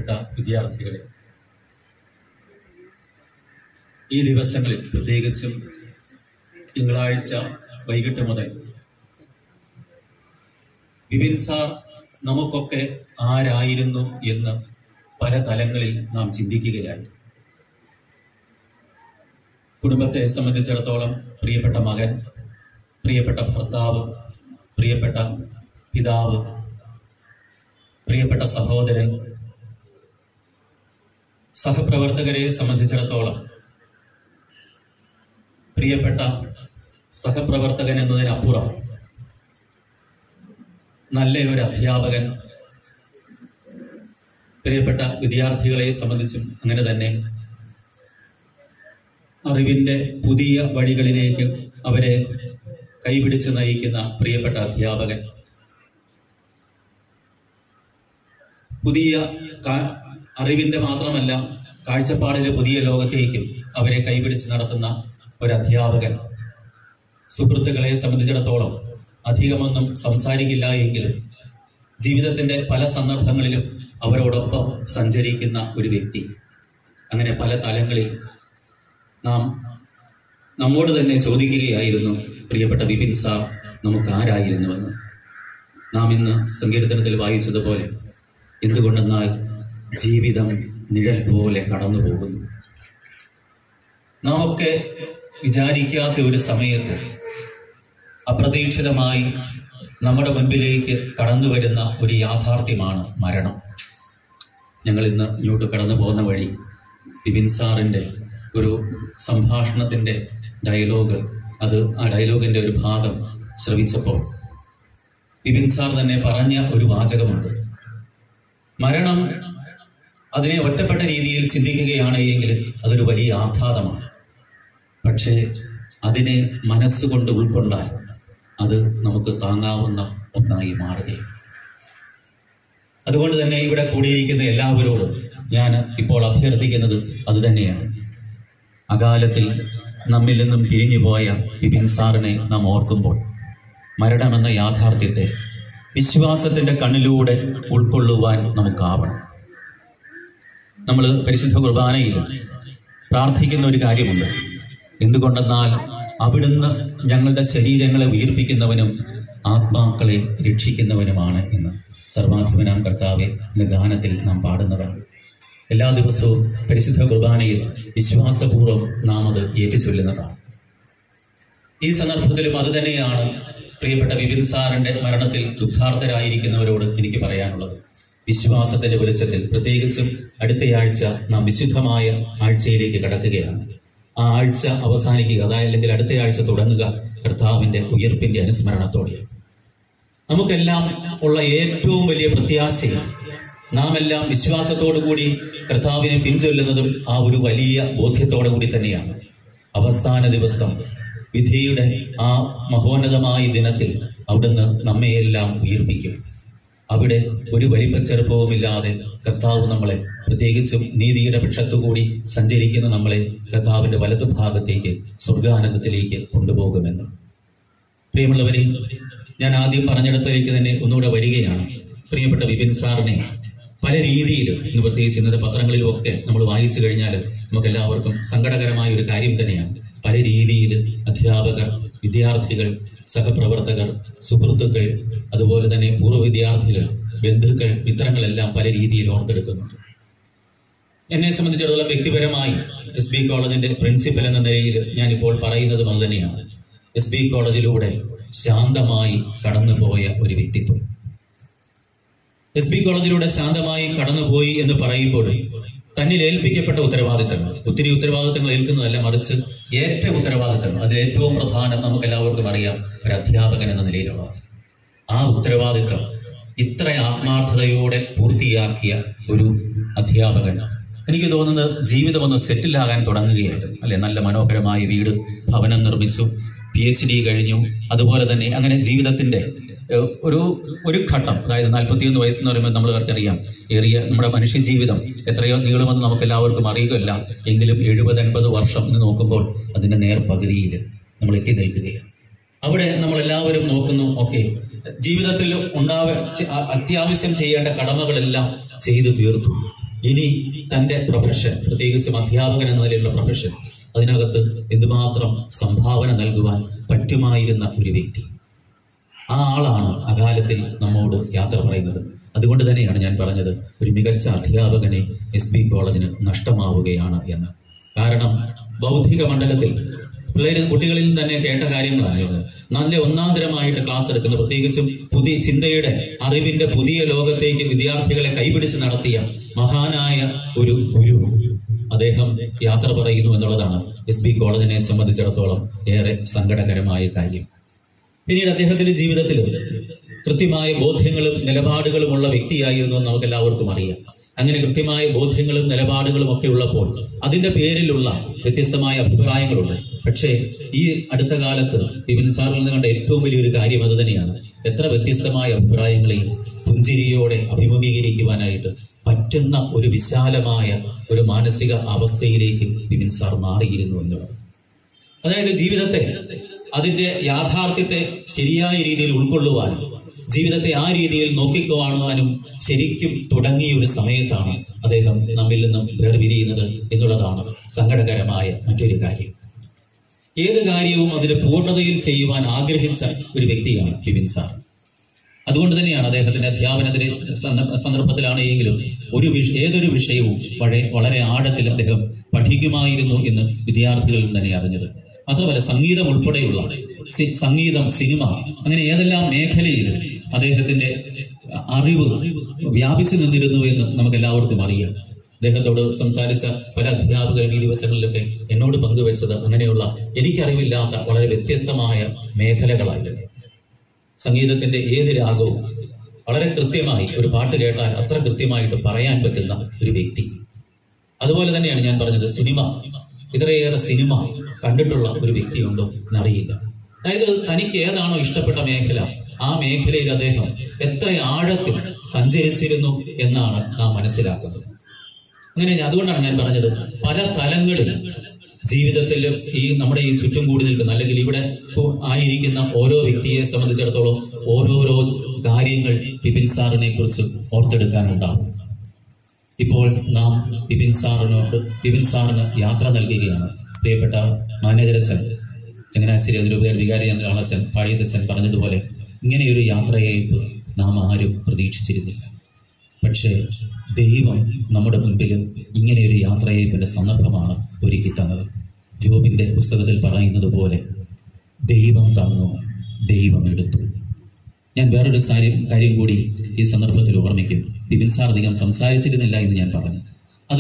പ്രിയപ്പെട്ട വിദ്യാർത്ഥികളെ ഈ ദിവസങ്ങളിൽ പ്രത്യേകിച്ചും തിങ്കളാഴ്ച വൈകിട്ട് മുതൽ വിപിൻ സാർ നമുക്കൊക്കെ ആരായിരുന്നു എന്ന് പല തലങ്ങളിൽ നാം ചിന്തിക്കുകയായി കുടുംബത്തെ സംബന്ധിച്ചിടത്തോളം പ്രിയപ്പെട്ട മകൻ പ്രിയപ്പെട്ട ഭർത്താവ് പ്രിയപ്പെട്ട പിതാവ് പ്രിയപ്പെട്ട സഹോദരൻ സഹപ്രവർത്തകരെ സംബന്ധിച്ചിടത്തോളം പ്രിയപ്പെട്ട സഹപ്രവർത്തകൻ എന്നതിനപ്പുറം നല്ല ഒരു അധ്യാപകൻ പ്രിയപ്പെട്ട വിദ്യാർത്ഥികളെ സംബന്ധിച്ചും അങ്ങനെ തന്നെ അറിവിന്റെ പുതിയ വഴികളിലേക്ക് അവരെ കൈപിടിച്ച് നയിക്കുന്ന പ്രിയപ്പെട്ട അധ്യാപകൻ പുതിയ കാ- അറിവിന്റെ മാത്രമല്ല കാഴ്ചപ്പാടിലെ പുതിയ ലോകത്തേക്കും അവരെ കൈപിടിച്ച് നടത്തുന്ന ഒരു അധ്യാപകൻ സുഹൃത്തുക്കളെ സംബന്ധിച്ചിടത്തോളം അധികമൊന്നും സംസാരിക്കില്ല എങ്കിലും ജീവിതത്തിന്റെ പല സന്ദർഭങ്ങളിലും അവരോടൊപ്പം സഞ്ചരിക്കുന്ന ഒരു വ്യക്തി അങ്ങനെ പല തലങ്ങളിൽ നാം നമ്മോട് തന്നെ ചോദിക്കുകയായിരുന്നു പ്രിയപ്പെട്ട വിപിൻ സാർ നമുക്ക് ആരായിരുന്നുവെന്ന് നാം ഇന്ന് സങ്കീർത്തനത്തിൽ വായിച്ചതുപോലെ എന്തുകൊണ്ടെന്നാൽ ജീവിതം നിഴൽ പോലെ കടന്നു പോകുന്നു നാം ഒക്കെ വിചാരിക്കാത്ത ഒരു സമയത്ത് അപ്രതീക്ഷിതമായി നമ്മുടെ മുൻപിലേക്ക് കടന്നു വരുന്ന ഒരു യാഥാർത്ഥ്യമാണ് മരണം ഞങ്ങൾ ഇന്ന് ഇങ്ങോട്ട് കടന്നു പോകുന്ന വഴി ബിപിൻ സാറിൻ്റെ ഒരു സംഭാഷണത്തിൻ്റെ ഡയലോഗ് അത് ആ ഡയലോഗിൻ്റെ ഒരു ഭാഗം ശ്രവിച്ചപ്പോൾ ബിപിൻ സാർ തന്നെ പറഞ്ഞ ഒരു വാചകമുണ്ട് മരണം അതിനെ ഒറ്റപ്പെട്ട രീതിയിൽ ചിന്തിക്കുകയാണ് എങ്കിൽ അതൊരു വലിയ ആഘാതമാണ് പക്ഷേ അതിനെ മനസ്സുകൊണ്ട് ഉൾക്കൊണ്ടാൽ അത് നമുക്ക് താങ്ങാവുന്ന ഒന്നായി മാറുകയും അതുകൊണ്ട് തന്നെ ഇവിടെ കൂടിയിരിക്കുന്ന എല്ലാവരോടും ഞാൻ ഇപ്പോൾ അഭ്യർത്ഥിക്കുന്നത് അതുതന്നെയാണ് അകാലത്തിൽ നമ്മിൽ നിന്നും പിരിഞ്ഞുപോയ ബിപിൻ സാറിനെ നാം ഓർക്കുമ്പോൾ മരണമെന്ന യാഥാർത്ഥ്യത്തെ വിശ്വാസത്തിന്റെ കണ്ണിലൂടെ ഉൾക്കൊള്ളുവാൻ നമുക്കാവണം നമ്മൾ പരിശുദ്ധ കുർബാനയിൽ പ്രാർത്ഥിക്കുന്ന ഒരു കാര്യമുണ്ട് എന്തുകൊണ്ടെന്നാൽ അവിടുന്ന് ഞങ്ങളുടെ ശരീരങ്ങളെ ഉയർപ്പിക്കുന്നവനും ആത്മാക്കളെ രക്ഷിക്കുന്നവനുമാണ് എന്ന് സർവാധിപനാം കർത്താവെ എന്ന ഗാനത്തിൽ നാം പാടുന്നതാണ് എല്ലാ ദിവസവും പരിശുദ്ധ കുർബാനയിൽ വിശ്വാസപൂർവ്വം നാം അത് ഏറ്റുചൊല്ലുന്നതാണ് ഈ സന്ദർഭത്തിലും അതുതന്നെയാണ് പ്രിയപ്പെട്ട വിപിൻ സാറിന്റെ മരണത്തിൽ ദുഃഖാർത്ഥരായിരിക്കുന്നവരോട് എനിക്ക് പറയാനുള്ളത് വിശ്വാസത്തിന്റെ വെളിച്ചത്തിൽ പ്രത്യേകിച്ചും അടുത്തയാഴ്ച നാം വിശുദ്ധമായ ആഴ്ചയിലേക്ക് കടക്കുകയാണ് ആ ആഴ്ച അവസാനിക്കുക അതായത് അടുത്തയാഴ്ച തുടങ്ങുക കർത്താവിന്റെ ഉയർപ്പിന്റെ അനുസ്മരണത്തോടെയാണ് നമുക്കെല്ലാം ഉള്ള ഏറ്റവും വലിയ പ്രത്യാശയും നാം എല്ലാം വിശ്വാസത്തോടു കൂടി കർത്താവിനെ പിൻചൊല്ലുന്നതും ആ ഒരു വലിയ ബോധ്യത്തോടു കൂടി തന്നെയാണ് അവസാന ദിവസം വിധിയുടെ ആ മഹോന്നതമായ ദിനത്തിൽ അവിടുന്ന് നമ്മയെല്ലാം ഉയർപ്പിക്കും അവിടെ ഒരു വലിപ്പച്ചെറുപ്പവുമില്ലാതെ കർത്താവ് നമ്മളെ പ്രത്യേകിച്ചും നീതിയുടെ പക്ഷത്തുകൂടി സഞ്ചരിക്കുന്ന നമ്മളെ കർത്താവിന്റെ വലതുഭാഗത്തേക്ക് സ്വർഗാനന്ദത്തിലേക്ക് കൊണ്ടുപോകുമെന്ന് പ്രിയമുള്ളവരെ ഞാൻ ആദ്യം പറഞ്ഞിടത്തേക്ക് തന്നെ ഒന്നുകൂടെ വരികയാണ് പ്രിയപ്പെട്ട വിപിൻ സാറിനെ പല രീതിയിൽ ഇന്ന് പ്രത്യേകിച്ച് ഇന്നത്തെ പത്രങ്ങളിലും ഒക്കെ നമ്മൾ വായിച്ചു കഴിഞ്ഞാൽ നമുക്ക് എല്ലാവർക്കും സങ്കടകരമായ ഒരു കാര്യം തന്നെയാണ് പല രീതിയിൽ അധ്യാപകർ വിദ്യാർത്ഥികൾ സഹപ്രവർത്തകർ സുഹൃത്തുക്കൾ അതുപോലെ തന്നെ പൂർവ്വ വിദ്യാർത്ഥികൾ ബന്ധുക്കൾ മിത്രങ്ങളെല്ലാം പല രീതിയിൽ ഓർത്തെടുക്കുന്നുണ്ട് എന്നെ സംബന്ധിച്ചിടത്തോളം വ്യക്തിപരമായി എസ് ബി കോളേജിന്റെ പ്രിൻസിപ്പൽ എന്ന നിലയിൽ ഞാൻ ഇപ്പോൾ പറയുന്നതും അത് തന്നെയാണ് എസ് ബി കോളേജിലൂടെ ശാന്തമായി കടന്നുപോയ ഒരു വ്യക്തിത്വം എസ് ബി കോളേജിലൂടെ ശാന്തമായി കടന്നുപോയി എന്ന് പറയുമ്പോൾ തന്നിൽ ഏൽപ്പിക്കപ്പെട്ട ഉത്തരവാദിത്തങ്ങൾ ഒത്തിരി ഉത്തരവാദിത്തങ്ങൾ ഏൽക്കുന്നതല്ല മറിച്ച് ഏറ്റവും ഉത്തരവാദിത്തങ്ങൾ അതിൽ ഏറ്റവും പ്രധാനം നമുക്ക് എല്ലാവർക്കും അറിയാം ഒരു അധ്യാപകൻ എന്ന നിലയിലുള്ളതാണ് ആ ഉത്തരവാദിത്തം ഇത്ര ആത്മാർത്ഥതയോടെ പൂർത്തിയാക്കിയ ഒരു അധ്യാപകൻ എനിക്ക് തോന്നുന്നത് ജീവിതം ഒന്ന് സെറ്റിലാകാൻ തുടങ്ങുകയായിരുന്നു അല്ലെ നല്ല മനോഹരമായ വീട് ഭവനം നിർമ്മിച്ചു പി എച്ച് ഡി കഴിഞ്ഞു അതുപോലെ തന്നെ അങ്ങനെ ജീവിതത്തിന്റെ ഏഹ്, ഒരു ഒരു ഘട്ടം അതായത് നാൽപ്പത്തിയൊന്ന് വയസ്സെന്ന് പറയുമ്പോൾ നമ്മൾ അറിയാം ഏറിയ നമ്മുടെ മനുഷ്യ ജീവിതം എത്രയോ നീളുമെന്ന് നമുക്ക് എല്ലാവർക്കും അറിയുകയല്ല എങ്കിലും എഴുപത് അൻപത് വർഷം എന്ന് നോക്കുമ്പോൾ അതിന്റെ നേർ പകുതിയിൽ നമ്മൾ എത്തി നിൽക്കുകയാണ് അവിടെ നമ്മൾ എല്ലാവരും നോക്കുന്നു ഓക്കെ ജീവിതത്തിൽ ഉണ്ടാവ ചെ- അ- അത്യാവശ്യം ചെയ്യേണ്ട കടമകളെല്ലാം ചെയ്തു തീർത്തു ഇനി തന്റെ പ്രൊഫഷൻ പ്രത്യേകിച്ചും അധ്യാപകൻ എന്ന നിലയിലുള്ള പ്രൊഫഷൻ അതിനകത്ത് എന്തുമാത്രം സംഭാവന നൽകുവാൻ പറ്റുമായിരുന്ന ഒരു വ്യക്തി ആ ആളാണ് അകാലത്തിൽ നമ്മോട് യാത്ര പറയുന്നത് അതുകൊണ്ട് തന്നെയാണ് ഞാൻ പറഞ്ഞത് ഒരു മികച്ച അധ്യാപകനെ എസ് ബി കോളേജിന് നഷ്ടമാവുകയാണ് എന്ന് കാരണം ബൗദ്ധിക മണ്ഡലത്തിൽ പിള്ളേർ കുട്ടികളിൽ നിന്ന് തന്നെ കേട്ട കാര്യങ്ങളായിരുന്നു നല്ല ഒന്നാന്തരമായിട്ട് ക്ലാസ് എടുക്കുന്ന പ്രത്യേകിച്ചും പുതിയ ചിന്തയുടെ അറിവിന്റെ പുതിയ ലോകത്തേക്ക് വിദ്യാർത്ഥികളെ കൈപിടിച്ച് നടത്തിയ മഹാനായ ഒരു ഗുരു അദ്ദേഹം യാത്ര പറയുന്നു എന്നുള്ളതാണ് എസ് ബി കോളേജിനെ സംബന്ധിച്ചിടത്തോളം ഏറെ സങ്കടകരമായ കാര്യം പിന്നീട് അദ്ദേഹത്തിന്റെ ജീവിതത്തിൽ കൃത്യമായ ബോധ്യങ്ങളും നിലപാടുകളും ഉള്ള വ്യക്തിയായിരുന്നു എന്ന് നമുക്ക് എല്ലാവർക്കും അറിയാം അങ്ങനെ കൃത്യമായ ബോധ്യങ്ങളും നിലപാടുകളും ഒക്കെ ഉള്ളപ്പോൾ അതിന്റെ പേരിലുള്ള വ്യത്യസ്തമായ അഭിപ്രായങ്ങളുണ്ട് പക്ഷേ ഈ അടുത്ത കാലത്ത് വിപിൻ സാറിൽ നിന്ന് കണ്ട ഏറ്റവും വലിയൊരു കാര്യം അത് തന്നെയാണ് എത്ര വ്യത്യസ്തമായ അഭിപ്രായങ്ങളെയും പുഞ്ചിരിയോടെ അഭിമുഖീകരിക്കുവാനായിട്ട് പറ്റുന്ന ഒരു വിശാലമായ ഒരു മാനസിക അവസ്ഥയിലേക്ക് വിപിൻ സാർ മാറിയിരുന്നു എന്നുള്ളത് അതായത് ജീവിതത്തെ അതിന്റെ യാഥാർത്ഥ്യത്തെ ശരിയായ രീതിയിൽ ഉൾക്കൊള്ളുവാനും ജീവിതത്തെ ആ രീതിയിൽ നോക്കിക്കാണുവാനും ശരിക്കും തുടങ്ങിയ ഒരു സമയത്താണ് അദ്ദേഹം നമ്മിൽ നിന്നും വേർപിരിയുന്നത് എന്നുള്ളതാണ് സങ്കടകരമായ മറ്റൊരു കാര്യം ഏത് കാര്യവും അതിന്റെ പൂർണ്ണതയിൽ ചെയ്യുവാൻ ആഗ്രഹിച്ച ഒരു വ്യക്തിയാണ് ബിപിൻ സാർ അതുകൊണ്ട് തന്നെയാണ് അദ്ദേഹത്തിന്റെ അധ്യാപനത്തിന്റെ സന്ദ- സന്ദർഭത്തിലാണെങ്കിലും ഒരു വിഷ ഏതൊരു വിഷയവും വളരെ വളരെ ആഴത്തിൽ അദ്ദേഹം പഠിക്കുമായിരുന്നു എന്ന് വിദ്യാർത്ഥികളിൽ നിന്ന് തന്നെ അറിഞ്ഞത് മാത്രമല്ല സംഗീതം ഉൾപ്പെടെയുള്ള സി- സംഗീതം സിനിമ അങ്ങനെ ഏതെല്ലാം മേഖലയിൽ അദ്ദേഹത്തിന്റെ അറിവ് വ്യാപിച്ചു നിന്നിരുന്നു എന്ന് നമുക്ക് എല്ലാവർക്കും അറിയാം അദ്ദേഹത്തോട് സംസാരിച്ച പല അധ്യാപകരും ഈ ദിവസങ്ങളിലൊക്കെ എന്നോട് പങ്കുവെച്ചത് അങ്ങനെയുള്ള എനിക്കറിവില്ലാത്ത വളരെ വ്യത്യസ്തമായ മേഖലകളായിരുന്നു സംഗീതത്തിന്റെ ഏത് രാഗവും വളരെ കൃത്യമായി ഒരു പാട്ട് കേട്ടാൽ അത്ര കൃത്യമായിട്ട് പറയാൻ പറ്റുന്ന ഒരു വ്യക്തി അതുപോലെ തന്നെയാണ് ഞാൻ പറഞ്ഞത് സിനിമ ഇത്രയേറെ സിനിമ കണ്ടിട്ടുള്ള ഒരു വ്യക്തിയുണ്ടോ എന്നറിയില്ല അതായത് തനിക്ക് ഏതാണോ ഇഷ്ടപ്പെട്ട മേഖല ആ മേഖലയിൽ അദ്ദേഹം എത്ര ആഴത്തിൽ സഞ്ചരിച്ചിരുന്നു എന്നാണ് നാം മനസ്സിലാക്കുന്നത് അങ്ങനെ ഞാൻ- അതുകൊണ്ടാണ് ഞാൻ പറഞ്ഞത് പല തലങ്ങളിൽ ജീവിതത്തിൽ ഈ നമ്മുടെ ഈ ചുറ്റും കൂടി നിൽക്കുന്ന അല്ലെങ്കിൽ ഇവിടെ കു- ആയിരിക്കുന്ന ഓരോ വ്യക്തിയെ സംബന്ധിച്ചിടത്തോളം ഓരോരോ കാര്യങ്ങൾ ബിപിൻ സാറിനെ കുറിച്ച് ഓർത്തെടുക്കാനുണ്ടാകും ഇപ്പോൾ നാം ബിപിൻ സാറിനോട് ബിപിൻ സാറിന് യാത്ര നൽകുകയാണ് പ്രിയപ്പെട്ട മാനേജരച്ചൻ ചങ്ങനാശ്ശേരി അതിരൂപതയിൽ വികാരി അച്ഛൻ പാളിയത്തച്ഛൻ പറഞ്ഞതുപോലെ ഇങ്ങനെയൊരു യാത്രയയപ്പ് നാം ആരും പ്രതീക്ഷിച്ചിരുന്നില്ല പക്ഷേ ദൈവം നമ്മുടെ മുൻപിൽ ഇങ്ങനെയൊരു യാത്രയയപ്പിന്റെ സന്ദർഭമാണ് ഒരുക്കി തന്നത് ജോബിന്റെ പുസ്തകത്തിൽ പറയുന്നത് പോലെ ദൈവം തന്നു ദൈവം എടുത്തു ഞാൻ വേറൊരു കാര്യം കാര്യം കൂടി ഈ സന്ദർഭത്തിൽ ഓർമ്മിക്കും ബിപിൻ സാർ അധികം സംസാരിച്ചിരുന്നില്ല എന്ന് ഞാൻ പറഞ്ഞു അത്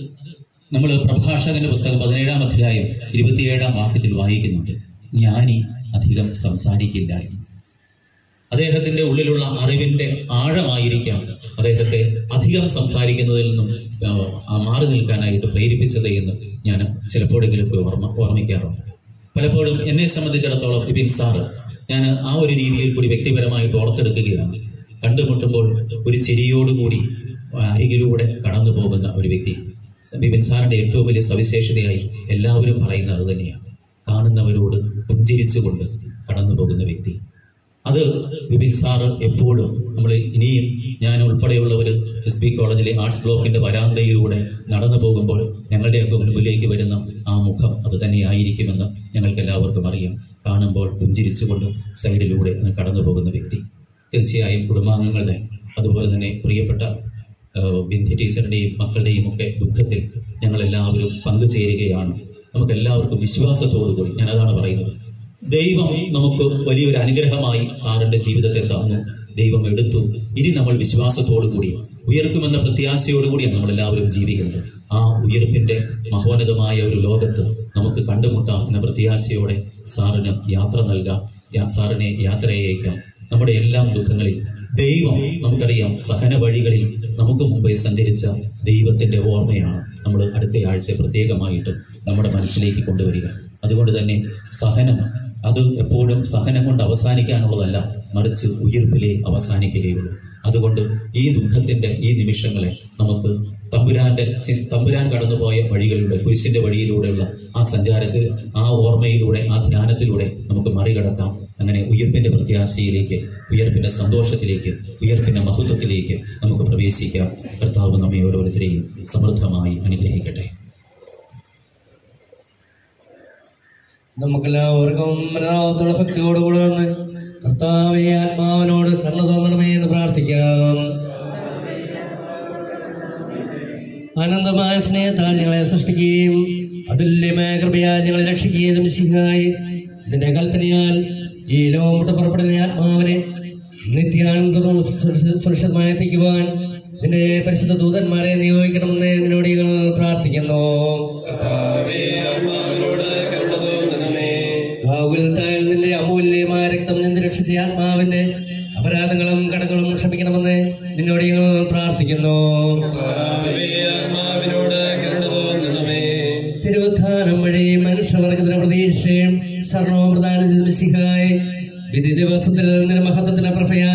നമ്മൾ പ്രഭാഷകന്റെ പുസ്തകം പതിനേഴാം അധ്യായം ഇരുപത്തിയേഴാം വാക്യത്തിൽ വായിക്കുന്നുണ്ട് ജ്ഞാനി അധികം സംസാരിക്കില്ല എന്ന്. അദ്ദേഹത്തിന്റെ ഉള്ളിലുള്ള അറിവിന്റെ ആഴമായിരിക്കാം അദ്ദേഹത്തെ അധികം സംസാരിക്കുന്നതിൽ നിന്നും ആ, ആ മാറി നിൽക്കാനായിട്ട് പ്രേരിപ്പിച്ചത് എന്ന് ഞാൻ ചിലപ്പോഴെങ്കിലും ഒക്കെ ഓർമ്മ ഓർമ്മിക്കാറുണ്ട് പലപ്പോഴും എന്നെ സംബന്ധിച്ചിടത്തോളം ബിപിൻ സാറ് ഞാൻ ആ ഒരു രീതിയിൽ കൂടി വ്യക്തിപരമായിട്ട് ഓർത്തെടുക്കുകയാണ് കണ്ടുമുട്ടുമ്പോൾ ഒരു ചിരിയോടുകൂടി അരികിലൂടെ കടന്നു പോകുന്ന ഒരു വ്യക്തി ബിപിൻ സാറിന്റെ ഏറ്റവും വലിയ സവിശേഷതയായി എല്ലാവരും പറയുന്നത് അത് തന്നെയാണ് കാണുന്നവരോട് പുഞ്ചിരിച്ചുകൊണ്ട് കടന്നു പോകുന്ന വ്യക്തി അത് വിപിൻ സാറ് എപ്പോഴും നമ്മൾ ഇനിയും ഞാൻ ഉൾപ്പെടെയുള്ളവർ എസ് ബി കോളേജിലെ ആർട്സ് ബ്ലോക്കിന്റെ വരാന്തയിലൂടെ നടന്നു പോകുമ്പോൾ ഞങ്ങളുടെയൊക്കെ മുൻപിലേക്ക് വരുന്ന ആ മുഖം അത് തന്നെയായിരിക്കുമെന്ന് ഞങ്ങൾക്ക് എല്ലാവർക്കും അറിയാം കാണുമ്പോൾ പുഞ്ചിരിച്ചുകൊണ്ട് സൈഡിലൂടെ അങ്ങ് കടന്നു പോകുന്ന വ്യക്തി തീർച്ചയായും കുടുംബാംഗങ്ങളുടെ അതുപോലെ തന്നെ പ്രിയപ്പെട്ട ഏഹ്, ബിന്ദി ടീച്ചറുടെയും മക്കളുടെയും ഒക്കെ ദുഃഖത്തിൽ ഞങ്ങൾ എല്ലാവരും പങ്കുചേരുകയാണ് നമുക്ക് എല്ലാവർക്കും വിശ്വാസത്തോടുകൂടി ഞാൻ അതാണ് പറയുന്നത് ദൈവം നമുക്ക് വലിയൊരു അനുഗ്രഹമായി സാറിന്റെ ജീവിതത്തെ തന്നു ദൈവം എടുത്തു ഇനി നമ്മൾ വിശ്വാസത്തോടു കൂടി ഉയർക്കുമെന്ന പ്രത്യാശയോടുകൂടിയാണ് നമ്മൾ എല്ലാവരും ജീവിക്കുന്നത് ആ ഉയർപ്പിന്റെ മഹോന്നതമായ ഒരു ലോകത്ത് നമുക്ക് കണ്ടുമുട്ടാം എന്ന പ്രത്യാശയോടെ സാറിന് യാത്ര നൽകാം യാ- സാറിനെ യാത്രയയക്കാം നമ്മുടെ എല്ലാം ദുഃഖങ്ങളിൽ ദൈവം നമുക്കറിയാം സഹന വഴികളിൽ നമുക്ക് മുമ്പേ സഞ്ചരിച്ച ദൈവത്തിന്റെ ഓർമ്മയാണ് നമ്മൾ അടുത്ത ആഴ്ച പ്രത്യേകമായിട്ട് നമ്മുടെ മനസ്സിലേക്ക് കൊണ്ടുവരിക അതുകൊണ്ട് തന്നെ സഹനം അത് എപ്പോഴും സഹനം കൊണ്ട് അവസാനിക്കാനുള്ളതല്ല മറിച്ച് ഉയർപ്പിലേ അവസാനിക്കുകയുള്ളൂ അതുകൊണ്ട് ഈ ദുഃഖത്തിന്റെ ഈ നിമിഷങ്ങളെ നമുക്ക് തമ്പുരാന്റെ ചി- തമ്പുരാൻ കടന്നുപോയ വഴികളിലൂടെ കുരിശിന്റെ വഴിയിലൂടെയുള്ള ആ സഞ്ചാരത്തിൽ ആ ഓർമ്മയിലൂടെ ആ ധ്യാനത്തിലൂടെ നമുക്ക് മറികടക്കാം അങ്ങനെ ഉയർപ്പിന്റെ പ്രത്യാശയിലേക്ക് ഉയർപ്പിന്റെ സന്തോഷത്തിലേക്ക് ഉയർപ്പിന്റെ മഹത്വത്തിലേക്ക് നമുക്ക് പ്രവേശിക്കാം കർത്താവ് നമ്മെ ഓരോരുത്തരെയും സമൃദ്ധമായി അനുഗ്രഹിക്കട്ടെ നമുക്കെല്ലാവർക്കും മരണത്തോടെ ഭക്തിയോടുകൂടെ വന്ന് കർത്താവെ ആത്മാവിനോട് കണ്ണ തോന്നണമേ എന്ന് പ്രാർത്ഥിക്കാം അനന്തമായ സ്നേഹത്താൽ ഞങ്ങളെ സൃഷ്ടിക്കുകയും അതുല്യമായ കൃപയാൽ ഞങ്ങളെ രക്ഷിക്കുകയും ശിഖായി ഇതിന്റെ കൽപ്പനയാൽ ഈ ലോകം വിട്ട് പുറപ്പെടുന്ന ആത്മാവിനെ നിത്യാനന്ദവും സുരക്ഷിതമായി എത്തിക്കുവാൻ ഇതിന്റെ പരിശുദ്ധ ദൂതന്മാരെ നിയോഗിക്കണമെന്ന് ഇതിനോട് ഞങ്ങൾ പ്രാർത്ഥിക്കുന്നു ഗാവുൽത്തായിൽ നിന്റെ അമൂല്യമായ രക്തം നിന്ന് രക്ഷിച്ച ആത്മാവിന്റെ അപരാധങ്ങളും കടകളും ക്ഷമിക്കണമെന്ന് നിന്നോട് ഞങ്ങൾ പ്രാർത്ഥിക്കുന്നു തിരുവുത്ഥാനം വഴി മനുഷ്യവർഗത്തിന് പ്രതീക്ഷയും സ്വർണവും പ്രധാന സിഹായി വിധി ദിവസത്തിൽ നിന്റെ മഹത്വത്തിന്റെ പ്രഭയാൽ